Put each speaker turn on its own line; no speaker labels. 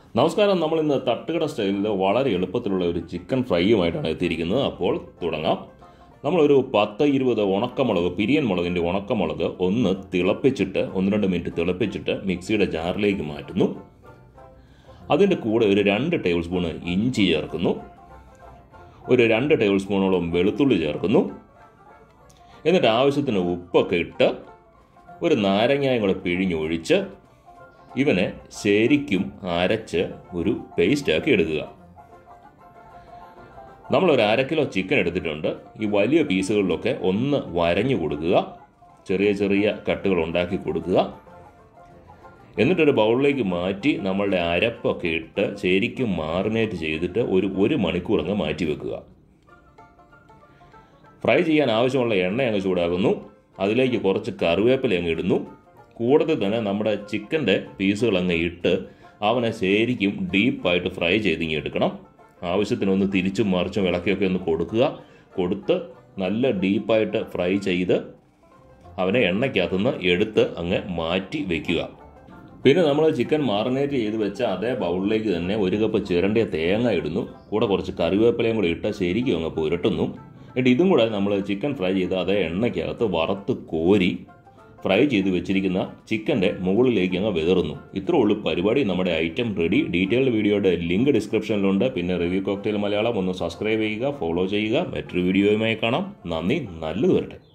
നമസ്കാരം നമ്മൾ ഇന്ന് തട്ടുകട സ്റ്റൈലിൽ വളരെ എളുപ്പത്തിലുള്ള ഒരു ചിക്കൻ ഫ്രൈയുമായിട്ടാണ് എത്തിയിരിക്കുന്നത് അപ്പോൾ തുടങ്ങാം നമ്മളൊരു പത്ത് ഇരുപത് ഉണക്കമുളക് പിരിയൻ മുളകിൻ്റെ ഉണക്കമുളക് ഒന്ന് തിളപ്പിച്ചിട്ട് ഒന്ന് രണ്ട് മിനിറ്റ് തിളപ്പിച്ചിട്ട് മിക്സിയുടെ ജാറിലേക്ക് മാറ്റുന്നു അതിൻ്റെ കൂടെ ഒരു രണ്ട് ടേബിൾ സ്പൂണ് ഇഞ്ചി ചേർക്കുന്നു ഒരു രണ്ട് ടേബിൾ സ്പൂണോളം വെളുത്തുള്ളി ചേർക്കുന്നു എന്നിട്ട് ആവശ്യത്തിന് ഉപ്പൊക്കെ ഇട്ട് ഒരു നാരങ്ങായും കൂടെ പിഴിഞ്ഞൊഴിച്ച് ഇവനെ ശരിക്കും അരച്ച് ഒരു പേസ്റ്റാക്കി എടുക്കുക നമ്മളൊരു അര കിലോ ചിക്കൻ എടുത്തിട്ടുണ്ട് ഈ വലിയ പീസുകളിലൊക്കെ ഒന്ന് വരഞ്ഞു കൊടുക്കുക ചെറിയ ചെറിയ കട്ടുകൾ ഉണ്ടാക്കി കൊടുക്കുക എന്നിട്ടൊരു ബൗളിലേക്ക് മാറ്റി നമ്മളുടെ അരപ്പൊക്കെ ഇട്ട് ശരിക്കും മാറിനേറ്റ് ചെയ്തിട്ട് ഒരു ഒരു മണിക്കൂർ അങ്ങ് മാറ്റി വെക്കുക ഫ്രൈ ചെയ്യാൻ ആവശ്യമുള്ള എണ്ണ അങ്ങ് ചൂടാകുന്നു അതിലേക്ക് കുറച്ച് കറിവേപ്പില അങ്ങ് ഇടുന്നു കൂടുതൽ തന്നെ നമ്മുടെ ചിക്കൻ്റെ പീസുകൾ അങ്ങ് ഇട്ട് അവനെ ശരിക്കും ഡീപ്പായിട്ട് ഫ്രൈ ചെയ്തിങ്ങി എടുക്കണം ആവശ്യത്തിനൊന്ന് തിരിച്ചും മറിച്ചും ഇളക്കിയൊക്കെ ഒന്ന് കൊടുക്കുക കൊടുത്ത് നല്ല ഡീപ്പായിട്ട് ഫ്രൈ ചെയ്ത് അവനെ എണ്ണയ്ക്കകത്തുനിന്ന് എടുത്ത് അങ്ങ് മാറ്റി വയ്ക്കുക പിന്നെ നമ്മൾ ചിക്കൻ മാറിനേറ്റ് ചെയ്ത് വെച്ച അതേ ബൗളിലേക്ക് തന്നെ ഒരു കപ്പ് ചിരണ്ടിയ തേങ്ങ ഇടുന്നു കൂടെ കുറച്ച് കറിവേപ്പിലയും കൂടി ഇട്ട് ശരിക്കും അങ്ങ് പുരട്ടുന്നു എന്നിട്ട് ഇതും കൂടെ നമ്മൾ ചിക്കൻ ഫ്രൈ ചെയ്ത് അതേ എണ്ണയ്ക്കകത്ത് വറുത്ത് കോരി ഫ്രൈ ചെയ്ത് വെച്ചിരിക്കുന്ന ചിക്കൻ്റെ മുകളിലേക്ക് അങ്ങ് വിതറുന്നു ഇത്രേ ഉള്ളൂ പരിപാടി നമ്മുടെ ഐറ്റം റെഡി ഡീറ്റെയിൽഡ് വീഡിയോയുടെ ലിങ്ക് ഡിസ്ക്രിപ്ഷനിലുണ്ട് പിന്നെ റിവ്യൂ കോക്ടെയിൽ മലയാളം ഒന്ന് സബ്സ്ക്രൈബ് ചെയ്യുക ഫോളോ ചെയ്യുക മറ്റൊരു വീഡിയോയുമായി കാണാം നന്ദി നല്ലത് വരട്ടെ